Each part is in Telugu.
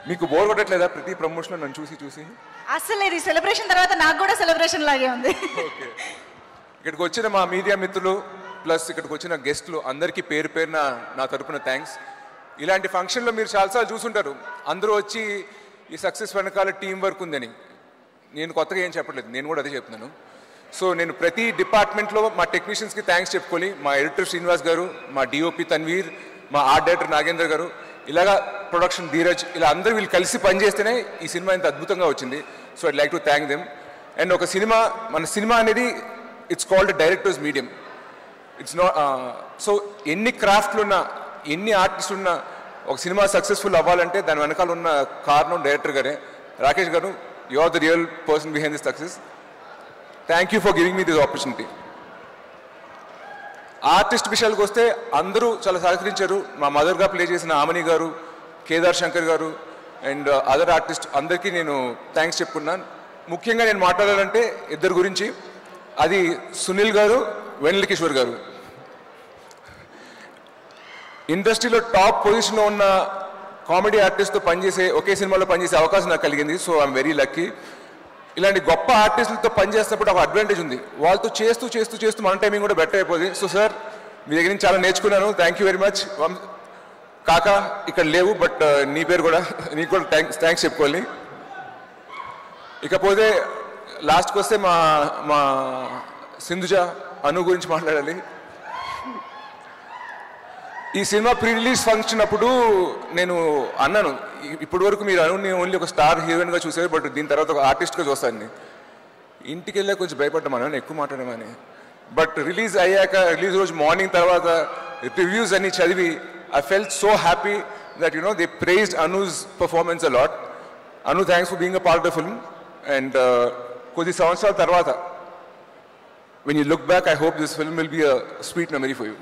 మీకు బోర్ కొట్టట్లేదా ప్రతి ప్రమోషన్ నన్ను చూసి చూసి అసలు ఇది సెలబ్రేషన్ తర్వాత నాకు కూడా సెలబ్రేషన్ లాగే ఉంది ఓకే ఇక్కడికి వచ్చిన మా మీడియా మిత్రులు ప్లస్ ఇక్కడికి వచ్చిన గెస్టులు అందరికీ పేరు పేరున నా తరపున థ్యాంక్స్ ఇలాంటి ఫంక్షన్లో మీరు చాలాసార్లు చూసుంటారు అందరూ వచ్చి ఈ సక్సెస్ వెనకాల టీం వర్క్ ఉందని నేను కొత్తగా ఏం చెప్పట్లేదు నేను కూడా అదే చెప్తున్నాను సో నేను ప్రతి డిపార్ట్మెంట్లో మా టెక్నీషియన్స్కి థ్యాంక్స్ చెప్పుకొని మా ఎడిటర్ శ్రీనివాస్ గారు మా డిఓపి తన్వీర్ మా ఆర్ట్ డైరెక్టర్ నాగేంద్ర గారు ఇలాగా ప్రొడక్షన్ ధీరజ్ ఇలా అందరూ వీళ్ళు కలిసి పనిచేస్తేనే ఈ సినిమా ఇంత అద్భుతంగా వచ్చింది so I like to thank them and ఒక సినిమా మన సినిమా అనేది it's called director's medium it's not so ఎన్ని క్రాఫ్ట్లు ఉన్నా ఎన్ని ఆర్టిస్టులు ఉన్నా ఒక సినిమా సక్సెస్ఫుల్ అవ్వాలంటే దాని వెనకాల ఉన్న కారణం డైరెక్టర్ గారే రాకేష్ గారు you are the real person behind this success thank you for giving me this opportunity artist విషయాలకు వస్తే అందరూ చాలా సహకరించారు మా మదర్గా ప్లే చేసిన ఆమని గారు కేదార్ శంకర్ గారు అండ్ అదర్ ఆర్టిస్ట్ అందరికీ నేను థ్యాంక్స్ చెప్పుకున్నాను ముఖ్యంగా నేను మాట్లాడాలంటే ఇద్దరు గురించి అది సునీల్ గారు వెన్నెల కిషోర్ గారు ఇండస్ట్రీలో టాప్ పొజిషన్లో ఉన్న కామెడీ ఆర్టిస్ట్తో పనిచేసే ఒకే సినిమాలో పనిచేసే అవకాశం నాకు కలిగింది సో ఐఎమ్ వెరీ లక్కీ ఇలాంటి గొప్ప ఆర్టిస్టులతో పనిచేస్తున్నప్పుడు ఒక అడ్వాంటేజ్ ఉంది వాళ్ళతో చేస్తూ చేస్తూ చేస్తూ మన టైమింగ్ కూడా బెటర్ అయిపోతుంది సో సార్ మీ దగ్గర నుంచి చాలా నేర్చుకున్నాను థ్యాంక్ యూ వెరీ మచ్ కాక ఇక్కడ లేవు బట్ నీ పేరు కూడా నీకు కూడా థ్యాంక్స్ థ్యాంక్స్ చెప్పుకోవాలి ఇకపోతే లాస్ట్కి వస్తే మా మా సింధుజ అను గురించి మాట్లాడాలి ఈ సినిమా ప్రీ రిలీజ్ ఫంక్షన్ అప్పుడు నేను అన్నాను ఇ- ఇప్పటి వరకు మీరు అనుని ఓన్లీ ఒక స్టార్ హీరోయిన్గా చూసారు బట్ దీని తర్వాత ఒక ఆర్టిస్ట్గా చూస్తాను ఇంటికి వెళ్ళే కొంచెం భయపడ్డామని ఎక్కువ మాట్లాడమని బట్ రిలీజ్ అయ్యాక రిలీజ్ రోజు మార్నింగ్ తర్వాత రివ్యూస్ అన్ని చదివి I felt so happy that you know they praised Anu's performance a lot Anu thanks for being a part of film and కొద్ది సంవత్సరాల తర్వాత when you look back I hope this film will be a sweet memory for you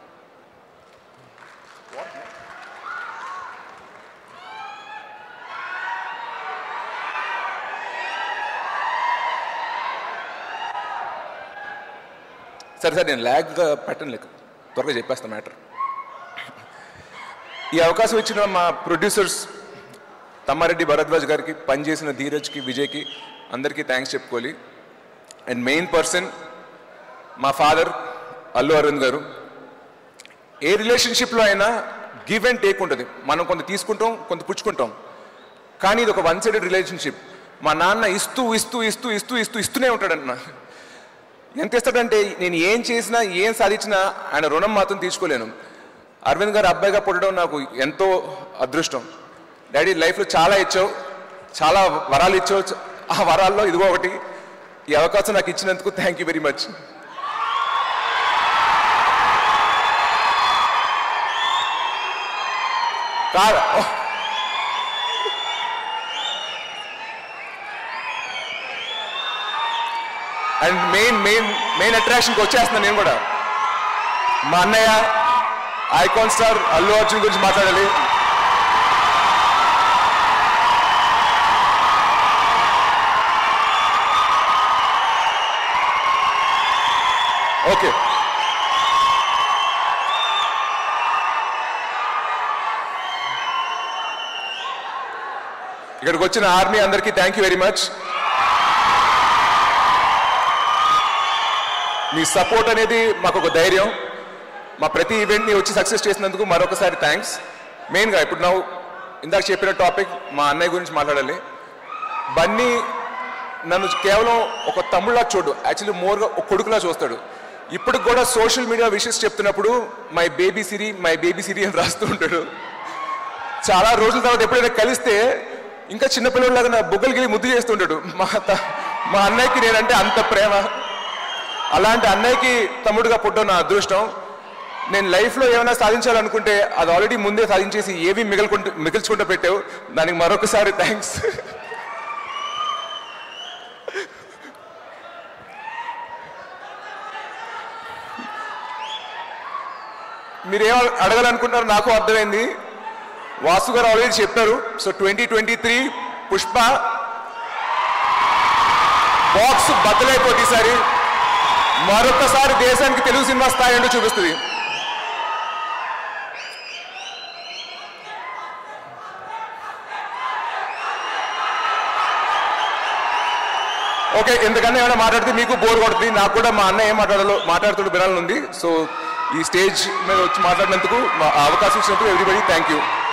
సరే సరే నేను ల్యాగ్గా పెట్టను లేక త్వరగా చెప్పేస్తాను మ్యాటర్ ఈ అవకాశం ఇచ్చిన మా ప్రొడ్యూసర్స్ తమ్మారెడ్డి భరద్వాజ్ గారికి పనిచేసిన ధీరజ్కి విజయ్కి అందరికీ థ్యాంక్స్ చెప్పుకోవాలి అండ్ మెయిన్ పర్సన్ మా ఫాదర్ అల్లు అరవింద్ గారు ఏ రిలేషన్షిప్లో అయినా గివ్ అండ్ టేక్ ఉంటుంది మనం కొంత తీసుకుంటాం కొంత పుచ్చుకుంటాం కానీ ఇది ఒక వన్ సైడెడ్ రిలేషన్షిప్ మా నాన్న ఇస్తూ ఇస్తూ ఇస్తూ ఇస్తూ ఇస్తూ ఇస్తూనే ఉంటాడన్న ఎంత ఇస్తాడంటే నేను ఏం చేసినా ఏం సాధించినా ఆయన రుణం మాత్రం తీసుకోలేను అరవింద్ గారు అబ్బాయిగా పుట్టడం నాకు ఎంతో అదృష్టం డాడీ లైఫ్లో చాలా ఇచ్చావు చాలా వరాలు ఇచ్చావు చ- ఆ వరాల్లో ఇదిగో ఒకటి ఈ అవకాశం నాకు ఇచ్చినందుకు థ్యాంక్ యూ వెరీ మచ్ కాదు అండ్ మెయిన్ మెయిన్ మెయిన్ అట్రాక్షన్కి వచ్చేస్తున్నాను నేను కూడా మా అన్నయ్య ఐకాన్ స్టార్ అల్లు అర్జున్ గురించి మాట్లాడాలి ఓకే ఇక్కడికి వచ్చిన ఆర్మీ అందరికీ థ్యాంక్ యూ వెరీ మచ్ మీ సపోర్ట్ అనేది మాకు ఒక ధైర్యం మా ప్రతి ఈవెంట్ని వచ్చి సక్సెస్ చేసినందుకు మరొకసారి థ్యాంక్స్ మెయిన్గా ఇప్పుడు నా ఇందాక చెప్పిన టాపిక్ మా అన్నయ్య గురించి మాట్లాడాలి బన్నీ నన్ను కేవలం ఒక తమ్ముళ్ళ చూడు యాక్చువల్లీ మోర్గా ఒక కొడుకులా చూస్తాడు ఇప్పటికి కూడా సోషల్ మీడియా విషయస్ చెప్తున్నప్పుడు my baby Siri my baby Siri అని రాస్తూ ఉంటాడు చాలా రోజుల తర్వాత ఎప్పుడైనా కలిస్తే ఇంకా చిన్నపిల్లలాగా నా బుగ్గలు గిలి ముద్దు చేస్తుంటాడు మా త- మా అన్నయ్యకి నేనంటే అంత ప్రేమ అలాంటి అన్నయ్యకి తమ్ముడుగా పుట్టడం నా అదృష్టం నేను లైఫ్లో ఏమైనా సాధించాలనుకుంటే అది ఆల్రెడీ ముందే సాధించేసి ఏవి మిగలుకుంటూ మిగిల్చుకుంటూ పెట్టావు దానికి మరొకసారి థ్యాంక్స్ మీరేం అడగాలనుకుంటారో నాకు అర్థమైంది వాసు గారు ఆల్రెడీ చెప్పారు so twenty twenty three Pushpa box బద్దలైపోతే ఈసారి మరొకసారి దేశానికి తెలుగు సినిమా స్థాయి ఏంటో చూపిస్తుంది ఓకే ఎందుకన్నా ఏమైనా మాట్లాడితే మీకు బోర్ కొడుతుంది నాకు కూడా మా అన్న ఏం మాట్లాడాలో మాట్లాడుతూ వినాలని ఉంది సో ఈ స్టేజ్ మీద వచ్చి మాట్లాడినందుకు మా అవకాశం ఇచ్చినందుకు ఎవ్రీబడి థ్యాంక్ యూ